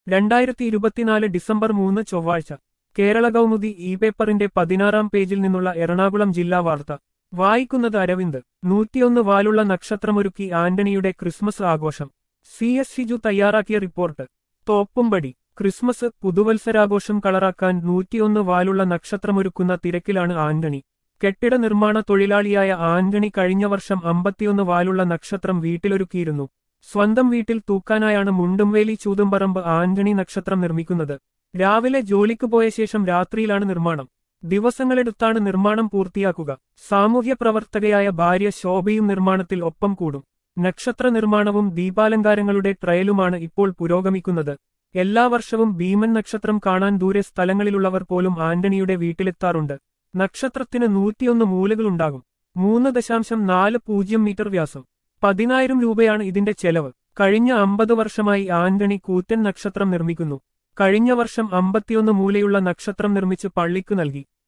രണ്ടായിരത്തി ഇരുപത്തിനാല് ഡിസംബർ മൂന്ന് ചൊവ്വാഴ്ച കേരള കൗമുദി ഇ പേപ്പറിന്റെ പതിനാറാം പേജിൽ നിന്നുള്ള എറണാകുളം ജില്ലാ വാർത്ത വായിക്കുന്നത് അരവിന്ദ് നൂറ്റിയൊന്ന് വാലുള്ള നക്ഷത്രമൊരുക്കി ആന്റണിയുടെ ക്രിസ്മസ് ആഘോഷം സി എസ് ഷിജു തയ്യാറാക്കിയ റിപ്പോർട്ട് തോപ്പുംപടി ക്രിസ്മസ് പുതുവത്സരാഘോഷം കളറാക്കാൻ നൂറ്റിയൊന്ന് വാലുള്ള നക്ഷത്രമൊരുക്കുന്ന തിരക്കിലാണ് ആന്റണി കെട്ടിട നിർമ്മാണ തൊഴിലാളിയായ ആന്റണി കഴിഞ്ഞ വർഷം അമ്പത്തിയൊന്ന് വാലുള്ള നക്ഷത്രം വീട്ടിലൊരുക്കിയിരുന്നു സ്വന്തം വീട്ടിൽ തൂക്കാനായാണ് മുണ്ടുംവേലി ചൂതുംപറമ്പ് ആന്റണി നക്ഷത്രം നിർമ്മിക്കുന്നത് രാവിലെ ജോലിക്ക് പോയ ശേഷം രാത്രിയിലാണ് നിർമ്മാണം ദിവസങ്ങളെടുത്താണ് നിർമ്മാണം പൂർത്തിയാക്കുക സാമൂഹ്യ പ്രവർത്തകയായ ഭാര്യ ശോഭയും നിർമ്മാണത്തിൽ ഒപ്പം കൂടും നക്ഷത്ര നിർമ്മാണവും ദീപാലങ്കാരങ്ങളുടെ ട്രയലുമാണ് ഇപ്പോൾ പുരോഗമിക്കുന്നത് എല്ലാ വർഷവും ഭീമൻ നക്ഷത്രം കാണാൻ ദൂരെ സ്ഥലങ്ങളിലുള്ളവർ പോലും ആന്റണിയുടെ വീട്ടിലെത്താറുണ്ട് നക്ഷത്രത്തിന് നൂറ്റിയൊന്ന് മൂലകളുണ്ടാകും മൂന്ന് ദശാംശം നാല് പൂജ്യം മീറ്റർ വ്യാസം പതിനായിരം രൂപയാണ് ഇതിന്റെ ചെലവ് കഴിഞ്ഞ അമ്പത് വർഷമായി ആന്റണി കൂറ്റൻ നക്ഷത്രം നിർമ്മിക്കുന്നു കഴിഞ്ഞ വർഷം അമ്പത്തിയൊന്ന് മൂലയുള്ള നക്ഷത്രം നിർമ്മിച്ച് പള്ളിക്കു നൽകി